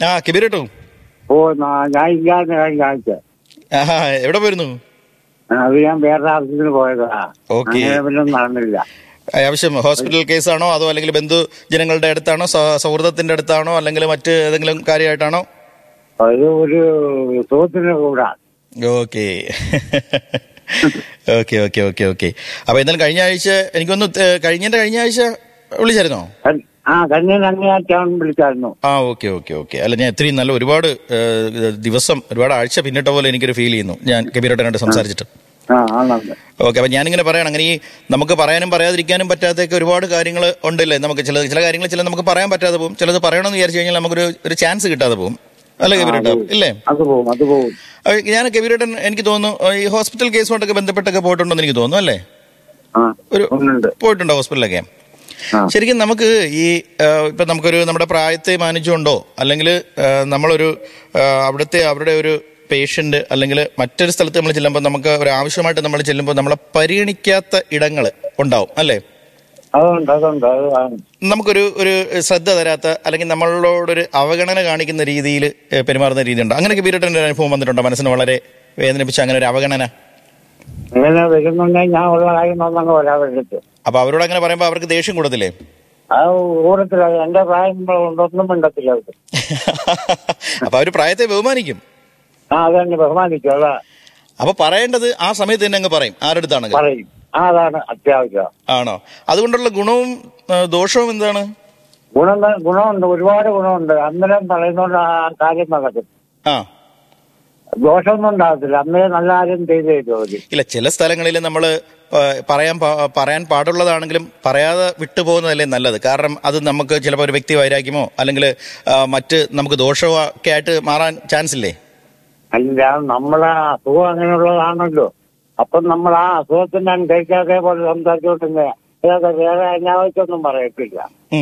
ആ കബീർ കേട്ടോ ഓ നാ- ഞാൻ ഇല്ലാന്ന് കഴിഞ്ഞ ആഴ്ച ആഹാ എവിടെ പോയിരുന്നു അത് ഞാൻ വേറെ ആവശ്യത്തിന് പോയതാ ഓക്കേ. അങ്ങനെ പിന്നെ ഒന്നും നടന്നില്ല ആവശ്യം ഹോസ്പിറ്റൽ കേസാണോ അതോ അല്ലെങ്കിൽ ബന്ധു ജനങ്ങളുടെ അടുത്താണോ സൗ- സൗഹൃദത്തിന്റെ അടുത്താണോ അല്ലെങ്കിൽ മറ്റ് ഏതെങ്കിലും കാര്യമായിട്ടാണോ അത് ഒരു സുഹൃത്തിന് കൂടാ okay okay okay okay okay അപ്പൊ എന്തായാലും കഴിഞ്ഞ ആഴ്ച എനിക്കൊന്ന് ത- കഴിഞ്ഞതിന്റെ കഴിഞ്ഞ ആഴ്ച വിളിച്ചായിരുന്നോ കൻ- ആ കണ്ണിന് അങ്ങേയറ്റാൻ വിളിച്ചായിരുന്നു ആ ഓക്കെ ഓക്കെ ഓക്കെ അല്ല ഞാൻ ഇത്രയും നല്ല ഒരുപാട് ഏഹ്, ദിവസം ഒരുപാട് ആഴ്ച പിന്നിട്ട പോലെ എനിക്കൊരു ഫീൽ ചെയ്യുന്നു ഞാൻ കബീരോട്ടനായിട്ട് സംസാരിച്ചിട്ട് ആ ആണുണ്ട് ഓക്കെ അപ്പൊ ഞാനിങ്ങനെ പറയണം അങ്ങനെ ഈ നമുക്ക് പറയാനും പറയാതിരിക്കാനും പറ്റാത്തൊക്കെ ഒരുപാട് കാര്യങ്ങൾ ഉണ്ടല്ലേ നമുക്ക് ചില ചില കാര്യങ്ങൾ ചില നമുക്ക് പറയാൻ പറ്റാതെ പോകും ചിലത് പറയണമെന്ന് വിചാരിച്ചു കഴിഞ്ഞാൽ നമുക്കൊരു ഒരു ചാൻസ് കിട്ടാതെ പോകും അല്ലേ കബീരേട്ട ഇല്ലേ അത് പോവും അത് പോവും അഹ് ഞാൻ കബീരേട്ടൻ എനിക്ക് തോന്നുന്നു അഹ് ഈ ഹോസ്പിറ്റൽ കേസുമായിട്ടൊക്കെ ബന്ധപ്പെട്ടൊക്കെ പോയിട്ടുണ്ടെന്ന് എനിക്ക് തോന്നുന്നു അല്ലേ ആ ഒരു ഒന്നുണ്ട് പോയിട്ടുണ്ടോ ഹോസ്പിറ്റലിലൊക്കെ ആ ശരിക്കും നമുക്ക് ഈ ആഹ്, ഇപ്പൊ നമുക്കൊരു നമ്മുടെ പ്രായത്തെ മാനിച്ചുകൊണ്ടോ അല്ലെങ്കിൽ നമ്മളൊരു ആഹ്, അവിടുത്തെ അവരുടെ ഒരു പേഷ്യന്റ് അല്ലെങ്കിൽ മറ്റൊരു സ്ഥലത്ത് നമ്മൾ ചെല്ലുമ്പോൾ നമുക്ക് ഒരു ആവശ്യമായിട്ട് നമ്മൾ ചെല്ലുമ്പോൾ നമ്മളെ പരിഗണിക്കാത്ത ഇടങ്ങൾ ഉണ്ടാവും അല്ലേ അതുണ്ട് അതുണ്ട് അത് ആണ്. നമുക്കൊരു ഒരു ശ്രദ്ധ തരാത്ത അല്ലെങ്കിൽ നമ്മളോടൊരു അവഗണന കാണിക്കുന്ന രീതിയിൽ പെരുമാറുന്ന രീതിയുണ്ട് അങ്ങനെയൊക്കെ ബീരട്ടൻ്റെ ഒരു അനുഭവം വന്നിട്ടുണ്ടോ മനസ്സിന് വളരെ വേദനിപ്പിച്ച അങ്ങനെ ഒരു അവഗണന ഇങ്ങനെ വരുന്നുണ്ടെങ്കിൽ ഞാൻ ഉള്ള കാര്യം ഒന്നങ്ങ് വരാതെ എടുത്ത് അപ്പൊ അവരോട് അങ്ങനെ പറയുമ്പോൾ അവർക്ക് ദേഷ്യം കൂടത്തില്ലേ ആ കൂടത്തില്ല എന്റെ പ്രായം ഒന്നും മിണ്ടത്തില്ല അവർക്ക് അപ്പൊ അവര് പ്രായത്തെ ബഹുമാനിക്കും ആ അതെന്നെ ബഹുമാനിക്കും അതാ അപ്പൊ പറയേണ്ടത് ആ സമയത്ത് തന്നെ അങ്ങ് പറയും ആരെടുത്താണെങ്കിൽ പറയും ആ അതാണ് അത്യാവശ്യം ആണോ അതുകൊണ്ടുള്ള ഗുണവും ആ, ദോഷവും എന്താണ് ഗുണം ഗുണമുണ്ട് ഒരുപാട് ഗുണമുണ്ട് അന്നേരം പറയുന്നോണ്ട് ആ കാര്യം നടക്കും ആ ദോഷമൊന്നും ഉണ്ടാകത്തില്ല അന്നേരം നല്ല കാര്യം ചെയ്ത് തരും അവര് ഇല്ല ചില സ്ഥലങ്ങളിൽ നമ്മൾ പറയാൻ പാ- പറയാൻ പാടുള്ളതാണെങ്കിലും പറയാതെ വിട്ടുപോകുന്നതല്ലേ നല്ലത് കാരണം അത് നമുക്ക് ചിലപ്പോൾ ഒരു വ്യക്തി വൈരാഗ്യമോ അല്ലെങ്കിൽ ആ, മറ്റ് നമുക്ക് ദോഷമോ ഒക്കെ ആയിട്ട് മാറാൻ ചാൻസ് ഇല്ലേ അല്ല നമ്മളെ അസുഖം അങ്ങനെയുള്ളതാണല്ലോ അപ്പം നമ്മൾ ആ അസുഖത്തിന്റെ അനുസരിച്ചൊക്കെ പോലെ സംസാരിച്ചോണ്ടിരുന്ന ഇതൊക്കെ വേറെ അനാവശ്യമൊന്നും പറയത്തില്ല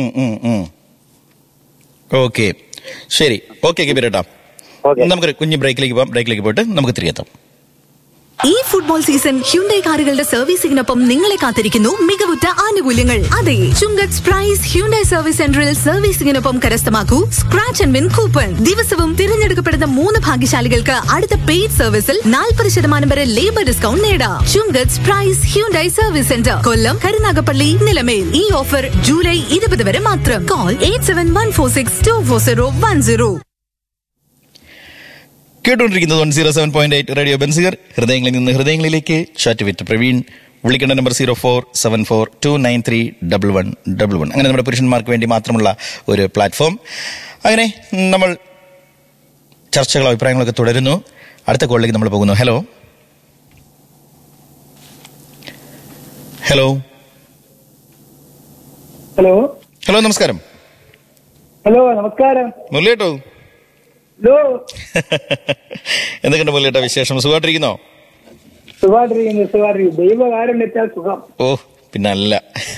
ഓക്കെ ശരി ഓക്കെ കിബിരേട്ടാ ഓക്കെ നമുക്കൊരു കുഞ്ഞു ബ്രേക്കിലേക്ക് പോകാം ബ്രേക്കിലേക്ക് പോയിട്ട് നമുക്ക് തിരികെ എത്താം ഈ ഫുട്ബോൾ സീസൺ ഹ്യുണ്ടൈ കാറുകളുടെ സർവീസിംഗിനൊപ്പം നിങ്ങളെ കാത്തിരിക്കുന്നു മികവുറ്റ ആനുകൂല്യങ്ങൾ അതെ ചുങ്കത്ത് പ്രൈസ് ഹ്യുണ്ടൈ സർവീസ് സെന്ററിൽ സർവീസിംഗിനൊപ്പം കരസ്ഥമാക്കൂ സ്ക്രാച്ച് ആൻഡ് വിൻ കൂപ്പൺ ദിവസവും തിരഞ്ഞെടുക്കപ്പെടുന്ന മൂന്ന് ഭാഗ്യശാലികൾക്ക് അടുത്ത പെയ്ഡ് സർവീസിൽ നാൽപ്പത് ശതമാനം വരെ ലേബർ ഡിസ്കൗണ്ട് നേടാം Chungath Prize Hyundai service centre Kollam Karunagappally Nilamel ഈ ഓഫർ ജൂലൈ ഇരുപത് വരെ മാത്രം call eight seven one four six two four zero one zero കേട്ടുകൊണ്ടിരിക്കുന്നത് one zero seven point eight radio Benziger ഹൃദയങ്ങളിൽ നിന്ന് ഹൃദയങ്ങളിലേക്ക് ചാറ്റ് വിത്ത് പ്രവീൺ വിളിക്കേണ്ട number zero four seven four two nine three double one double one അങ്ങനെ നമ്മുടെ പുരുഷന്മാർക്ക് വേണ്ടി മാത്രമുള്ള ഒരു പ്ലാറ്റ്ഫോം അങ്ങനെ നമ്മൾ ചർച്ചകളോ അഭിപ്രായങ്ങളൊക്കെ തുടരുന്നു അടുത്ത കോളിലേക്ക് നമ്മൾ പോകുന്നു ഹലോ ഹലോ ഹലോ ഹലോ നമസ്കാരം ഹലോ നമസ്കാരം മുരളിയേട്ടോ ഹലോ എന്തൊക്കെയുണ്ട് മുരളിയേട്ടാ വിശേഷം സുഖമായിട്ടിരിക്കുന്നോ സുഖമായിട്ടിരിക്കുന്നു സുഖമായിട്ടിരിക്കുന്നു ദൈവകാരം വെച്ചാൽ സുഖം ഓ പിന്നല്ല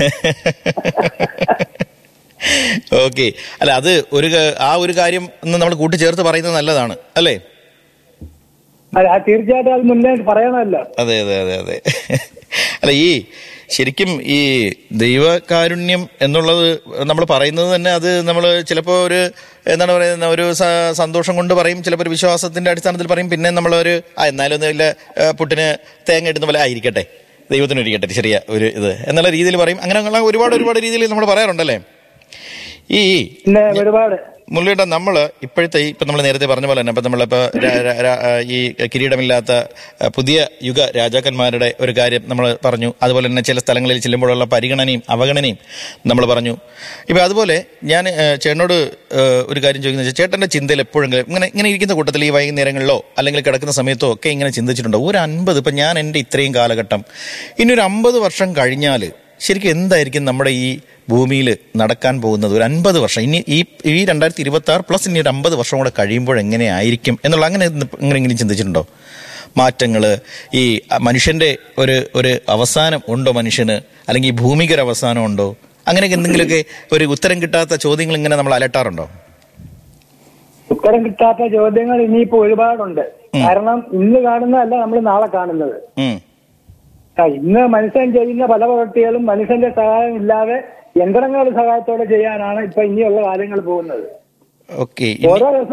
ഓക്കെ അല്ല അത് ഒരു ക- ആ ഒരു കാര്യം ഒന്ന് നമ്മൾ കൂട്ടിച്ചേർത്ത് പറയുന്നത് നല്ലതാണ് അല്ലേ അല്ല ആ തീർച്ചയായിട്ടും അത് മുന്നേ പറയണമല്ലോ അതെ അതെ അതെ അതെ അല്ല ഈ ശരിക്കും ഈ ദൈവകാരുണ്യം എന്നുള്ളത് നമ്മൾ പറയുന്നത് തന്നെ അത് നമ്മൾ ചിലപ്പോൾ ഒരു എന്താണ് പറയുന്നത് ഒരു സ- സന്തോഷം കൊണ്ട് പറയും ചിലപ്പോൾ ഒരു വിശ്വാസത്തിന്റെ അടിസ്ഥാനത്തിൽ പറയും പിന്നെ നമ്മളൊരു ആ എന്നാലും ഒന്നും ഇല്ല ആ, പുട്ടിന് തേങ്ങ ഇടുന്ന പോലെ ആയിരിക്കട്ടെ ദൈവത്തിന് ഇരിക്കട്ടെ ചെറിയ ഒരു ഇത് എന്നുള്ള രീതിയിൽ പറയും അങ്ങനെ ഒരുപാട് ഒരുപാട് രീതിയിൽ നമ്മൾ പറയാറുണ്ടല്ലേ ഈ പിന്നെ ഒരുപാട് മുരളിയേട്ടാ നമ്മൾ ഇപ്പോഴത്തെ ഈ ഇപ്പം നമ്മൾ നേരത്തെ പറഞ്ഞ പോലെ തന്നെ ഇപ്പം നമ്മളിപ്പോൾ ഈ കിരീടമില്ലാത്ത ആ, പുതിയ യുഗ രാജാക്കന്മാരുടെ ഒരു കാര്യം നമ്മൾ പറഞ്ഞു അതുപോലെ തന്നെ ചില സ്ഥലങ്ങളിൽ ചെല്ലുമ്പോഴുള്ള പരിഗണനയും അവഗണനയും നമ്മൾ പറഞ്ഞു ഇപ്പം അതുപോലെ ഞാൻ ആ, ചേട്ടനോട് ആ, ഒരു കാര്യം ചോദിക്കുന്നത് വെച്ചാൽ ചേട്ടൻ്റെ ചിന്തയിൽ എപ്പോഴെങ്കിലും ഇങ്ങനെ ഇങ്ങനെ ഇരിക്കുന്ന കൂട്ടത്തിൽ ഈ വൈകുന്നേരങ്ങളിലോ അല്ലെങ്കിൽ കിടക്കുന്ന സമയത്തോ ഒക്കെ ഇങ്ങനെ ചിന്തിച്ചിട്ടുണ്ടോ ഒരു അൻപത് ഇപ്പം ഞാൻ എൻ്റെ ഇത്രയും കാലഘട്ടം ഇനി ഒരു അമ്പത് വർഷം കഴിഞ്ഞാൽ ശരിക്കും എന്തായിരിക്കും നമ്മുടെ ഈ ഭൂമിയിൽ നടക്കാൻ പോകുന്നത് ഒരു അൻപത് വർഷം ഇനി ഈ ഈ രണ്ടായിരത്തി ഇരുപത്തി ആറ് പ്ലസ് ഇനി ഒരു അമ്പത് വർഷം കൂടെ കഴിയുമ്പോൾ എങ്ങനെയായിരിക്കും എന്നുള്ള അങ്ങനെ എങ്ങനെയെങ്കിലും ചിന്തിച്ചിട്ടുണ്ടോ മാറ്റങ്ങൾ ഈ മനുഷ്യന്റെ ഒരു ഒരു അവസാനം ഉണ്ടോ മനുഷ്യന് അല്ലെങ്കിൽ ഈ ഭൂമിക്കൊരു അവസാനം ഉണ്ടോ അങ്ങനെയൊക്കെ എന്തെങ്കിലുമൊക്കെ ഒരു ഉത്തരം കിട്ടാത്ത ചോദ്യങ്ങൾ ഇങ്ങനെ നമ്മൾ അലട്ടാറുണ്ടോ ഉത്തരം കിട്ടാത്ത ചോദ്യങ്ങൾ ഇനിയിപ്പോ ഒരുപാടുണ്ട് കാരണം ഇന്ന് കാണുന്നതല്ല നമ്മൾ നാളെ കാണുന്നത് ഉം. ആ, ഇന്ന് മനുഷ്യൻ ചെയ്യുന്ന പല പ്രവൃത്തികളും മനുഷ്യന്റെ സഹായം ഇല്ലാതെ യന്ത്രങ്ങളുടെ സഹായത്തോടെ ചെയ്യാനാണ് ഇപ്പൊ ഇനിയുള്ള കാര്യങ്ങൾ പോകുന്നത് ഓക്കെ ഓരോ ദിവസം